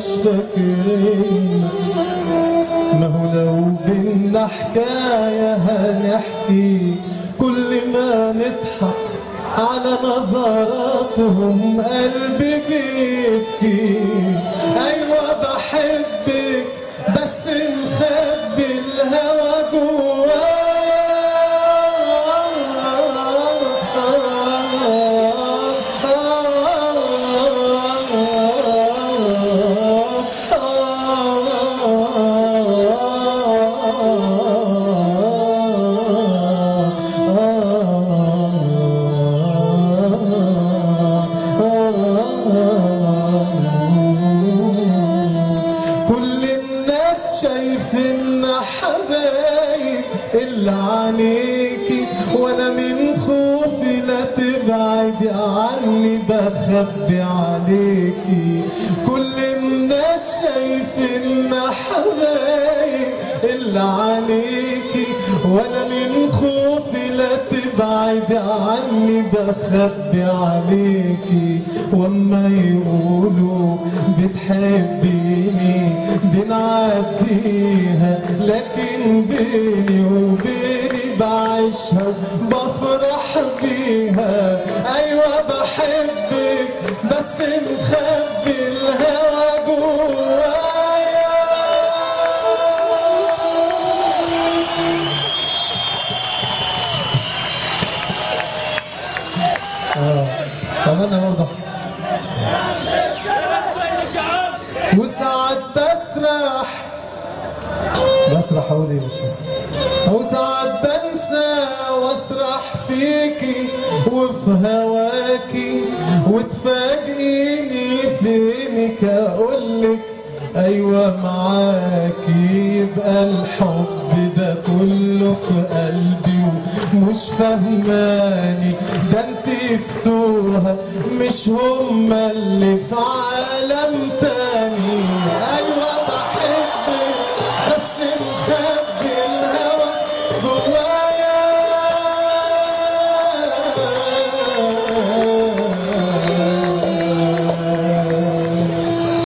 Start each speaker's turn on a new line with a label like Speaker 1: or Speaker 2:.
Speaker 1: مش فاكرين ما هو لو بينا حكاية هنحكي كل ما نضحك على نظراتهم قلبي بيبكي أيوة بحبك بس مخبي الهوى كل الناس شايفيننا حبايب إلا عليكي وانا من خوفي لا تبعدي عني بخبي عليكي كل الناس شايفيننا حبايب إلا عليكي وانا من خوفي لا تبعدي عني بخبي عليكي واما يقولوا بتحبيني بنعديها لكن بيني وبيني بعيشها بفرح بيها ايوه بحبك بس مخبي الهوى جوايا عملنا برضه وساعات بسرح بسرح اقول ايه مش فاهم. وساعات بنسى واسرح فيكي وفي هواكي وتفاجئيني فينك اقولك ايوه معاكي يبقى الحب ده كله في قلبي ومش فهماني ده انت فتوها مش هما اللي في عالم تاني